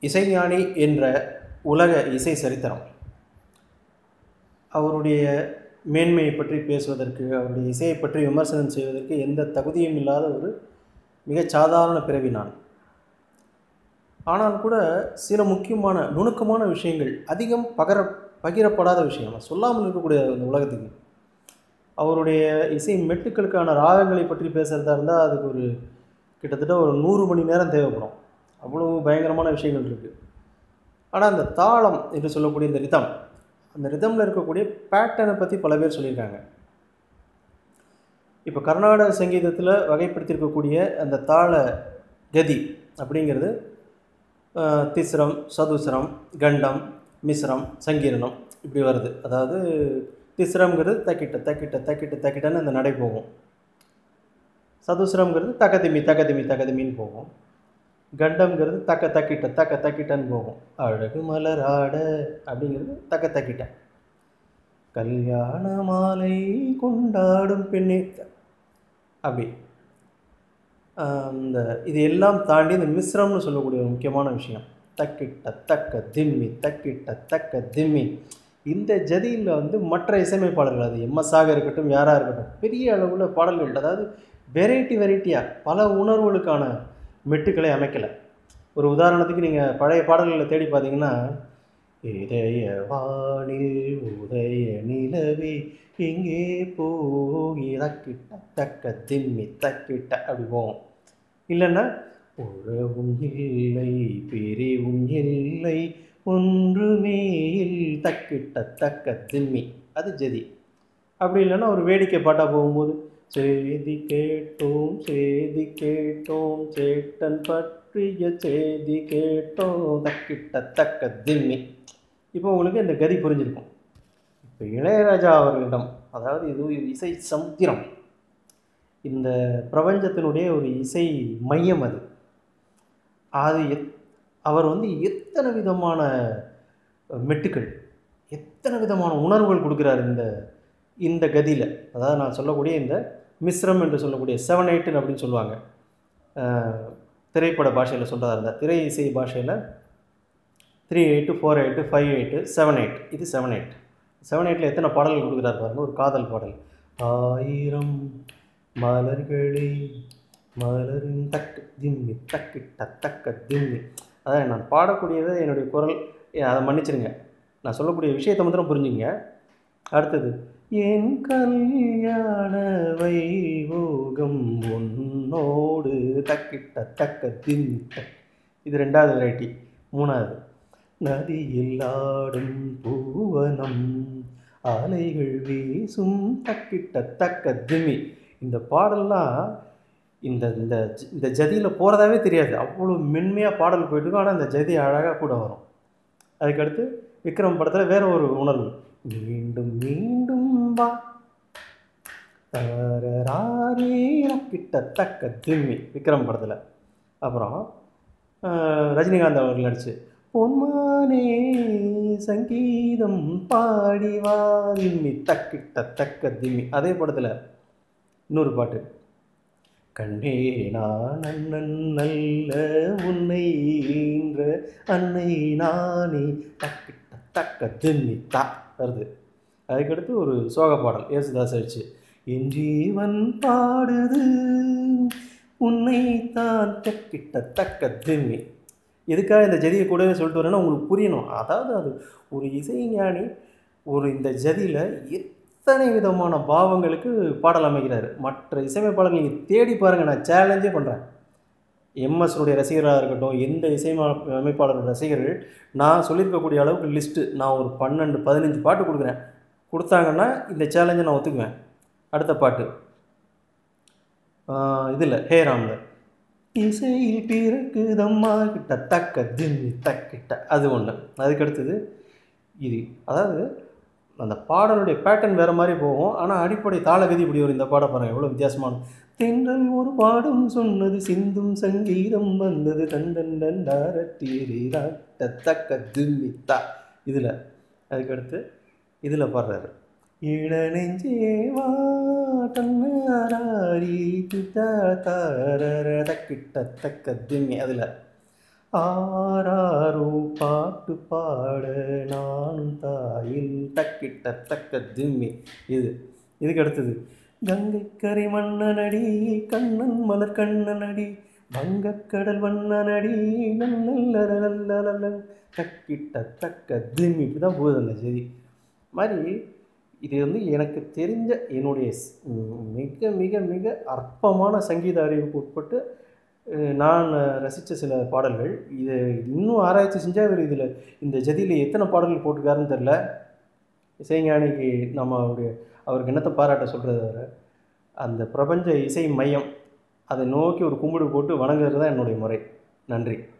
இசைஞானி என்ற உலக இசை சரித்திரம் அவருடைய மேன்மையை பற்றி பேசுவதற்கு அவருடைய இசையை பற்றி விமர்சனம் செய்வதற்கு எந்த தகுதியும் இல்லாத ஒரு மிகச் சாதாரண பிறவி நான் ஆனால் கூட சில முக்கியமான நுணுக்கமான விஷயங்கள் அதிகம் பகர பகிரப்படாத விஷயம் சொல்லாமல் இருக்கக்கூடிய இந்த உலகத்துக்கு அவருடைய இசை மெட்டுக்களுக்கான ராகங்களை பற்றி பேசுகிறதா இருந்தால் அதுக்கு ஒரு கிட்டத்தட்ட ஒரு நூறு மணி நேரம் தேவைப்படும் அவ்வளோ பயங்கரமான விஷயங்கள் இருக்குது ஆனால் அந்த தாளம் என்று சொல்லக்கூடிய இந்த ரிதம் அந்த ரிதமில் இருக்கக்கூடிய பேட்டர்னை பற்றி பல பேர் சொல்லியிருக்காங்க இப்போ கர்நாடக சங்கீதத்தில் வகைப்படுத்தியிருக்கக்கூடிய அந்த தாள கதி அப்படிங்கிறது அஹ், திஸ்ரம் சதுஸ்ரம் கண்டம் மிஸ்ரம் சங்கீரணம் இப்படி வருது அதாவது திஸ்ரம்ங்கிறது தக்கிட்ட தக்கிட்ட தக்கிட்ட தக்கிட்டன்னு அந்த நடை போகும் சதுஸ்ரம்ங்கிறது தக்கதிமி தக்கதிமி தக்கதிமின்னு போகும் கண்டம்ங்கிறது தக்க தக்கிட்ட தக்க தக்கிட்டன்னு போகும் அழகு மலராட அப்படிங்கிறது தக்க தக்கிட்ட கல்யாண மாலை கொண்டாடும் பெண்ணே த- அப்படி ஆஹ் இந்த இது எல்லாம் தாண்டி இந்த மிஸ்ரம்னு சொல்லக்கூடிய ஒரு முக்கியமான விஷயம் தக்கிட்ட தக்க திம்மி தக்கிட்ட தக்க திம்மி இந்த ஜதியில் வந்து மற்ற இசையமைப்பாளர்கள் அது எம்எஸ்ஸாக இருக்கட்டும் யாராக இருக்கட்டும் பெரிய அளவில் பாடல்கள் அதாவது வெரைட்டி வெரைட்டியாக பல உணர்வுகளுக்கான மெட்டுக்களை அமைக்கலை ஒரு உதாரணத்துக்கு நீங்கள் பழைய பாடல்களை தேடி பார்த்தீங்கன்னா இதய வானில் உதய நிலவே எங்கே போகி தக்கிட்ட தக்க திம்மி தக்கிட்ட அப்படி போகும் இல்லைன்னா உறவும் இல்லை பிரிவும் இல்லை ஒன்றுமே இல் தக்கிட்ட தக்க திம்மி அது ஜதி அப்படி இல்லைன்னா ஒரு வேடிக்கை பாட்டாக போகும்போது செய்தி கேட்டோம் செய்தி கேட்டோம் சேட்டன் பற்றிய செய்தி கேட்டோம் தக்கிட்ட தக்க திம்மி இப்போ உங்களுக்கு இந்த கதி புரிஞ்சிருக்கும் இப்போ இளையராஜா அவர்களிடம் அதாவது இது ஒரு இசை சமுத்திரம் இந்த பிரபஞ்சத்தினுடைய ஒரு இசை மையம் அது அது எத் அவர் வந்து எத்தனை விதமான மெட்டுக்கள் எத்தனை விதமான உணர்வுகள் கொடுக்குறாரு இந்த இந்த கதியில் அதாவது நான் சொல்லக்கூடிய இந்த மிஸ்ரம் என்று சொல்லக்கூடிய செவன் எயிட்டுன்னு அப்படின்னு சொல்லுவாங்க அஹ், திரைப்பட பாஷையில் சொல்கிறதா இருந்தால் திரை இசை பாஷையில் three eight four eight five eight seven eight இது செவன் எயிட் செவன் எயிட்டில் எத்தனை பாடல்கள் கொடுக்குறாரு பாருங்க ஒரு காதல் பாடல் ஆயிரம் மலர்களை மலரின் தக்கு திம்மி தக்கிட்ட தக்க திம்மி அதான் நான் பாடக்கூடியதை என்னுடைய குரல் ஏ, அதை மன்னிச்சிருங்க நான் சொல்லக்கூடிய விஷயத்தை மாத்திரம் புரிஞ்சுங்க அடுத்தது என் கல்யாண வைபோகம் உன்னோடு தக்கிட்ட தக்க திம்மி தக் இது ரெண்டாவது வெரைட்டி மூணாவது நதியில் ஆடும் பூவனம் அலைகள் வீசும் தக்கிட்ட தக்க திமி இந்த பாடல்லாம் இந்த இந்த ஜ- இந்த ஜதியில் போகிறதாவே தெரியாது அவ்வளோ மென்மையாக பாடல் போயிட்டு இருக்கும் ஆனால் இந்த ஜதி அழகாக கூட வரும் அதுக்கடுத்து விக்ரம் படத்தில் வேற ஒரு உணர்வு மீண்டும் மீண்டும் வா தரராரே கிட்ட தக்க திம்மி விக்ரம் படத்தில் அப்புறம் ஆஹ், ரஜினிகாந்த் அவர்கள் நடிச்சு பொன்மானே சங்கீதம் பாடி வா திம்மி தக்கிட்ட தக்க திம்மி அதே படத்தில் இன்னொரு பாட்டு கண்ணே நான் அண்ணன் நல்ல உன்னை ஈன்ற அன்னை நானே தக்கிட்ட தக்க திம்மி தா வருது அதுக்கடுத்து ஒரு சோக பாடல் ஏசுதாஸ் அடிச்சு என் ஜீவன் பாடுது உன்னை தான் தக்கிட்ட தக்க திம்மி எதுக்காக இந்த ஜதியை கூடவே சொல்லிட்டு வரேன்னா உங்களுக்கு புரியணும் அதாவது அது ஒரு இசைஞானி ஒரு இந்த ஜதியில் எத்தனை விதமான பாவங்களுக்கு பாடல் அமைக்கிறாரு மற்ற இசையமைப்பாளர்கள் நீங்கள் தேடி பாருங்கள் நான் சேலஞ்சே பண்ணுறேன் எம்எஸ்னுடைய ரசிகராக இருக்கட்டும் எந்த இசையமை அமைப்பாளரோட ரசிகர்கள் நான் சொல்லியிருக்கக்கூடிய அளவுக்கு லிஸ்ட்டு நான் ஒரு பன்னெண்டு பதினஞ்சு பாட்டு கொடுக்குறேன் கொடுத்தாங்கன்னா இந்த சேலஞ்சை நான் ஒத்துக்குவேன் அடுத்த பாட்டு இதில் ஹே ராமில் இசையில் பிறக்குதம்மா கிட்ட தக்க திம்மி தக்கிட்ட அது ஒன்று அதுக்கடுத்தது இது அதாவது அந்த பாடலுடைய பேட்டர்ன் வேறு மாதிரி போகும் ஆனால் அடிப்படை தாளகதி இப்படி ஒரு இந்த பாட பாருங்க எவ்வளோ வித்தியாசமான தென்றல் ஒரு பாடும் சொன்னது சிந்தும் சங்கீதம் வந்தது தண்டன் தண்டாரட்டீரா தக்க திம்மி தா இதில் அதுக்கடுத்து இதில் பாடுறாரு இளநெஞ்சேவா தன்னாரி துதா தாரர தக்கிட்ட தக்க திம்மி அதில் ஆராரோ பாட்டு பாட நானும் தாயின் தக்கிட்ட தக்க திம்மி இது இதுக்கு அடுத்தது கங்கை கரை மன்னனடி கண்ணன் மலர் கண்ணனடி வங்கக்கடல் வண்ணனடி நல்ல தக்கிட்ட தக்க திம்மி இப்படி தான் போகுது அந்த செடி மாதிரி இது வந்து எனக்கு தெரிஞ்ச என்னுடைய ஸ்- ம், மிக மிக மிக அற்பமான சங்கீத அறிவுக்கு உட்பட்டு அஹ், நான் ரசித்த சில பாடல்கள் இது இன்னும் ஆராய்ச்சி செஞ்சால் இவர் இதில் இந்த ஜதியில் எத்தனை பாடல்கள் போட்டிருக்காருன்னு தெரில இசைஞானிக்கு நம்ம அவருடைய அவருக்கு என்னத்தை பாராட்ட சொல்கிறது வர அந்த பிரபஞ்ச இசை மையம் அதை நோக்கி ஒரு கும்பிடு போட்டு வணங்குறது தான் என்னுடைய முறை நன்றி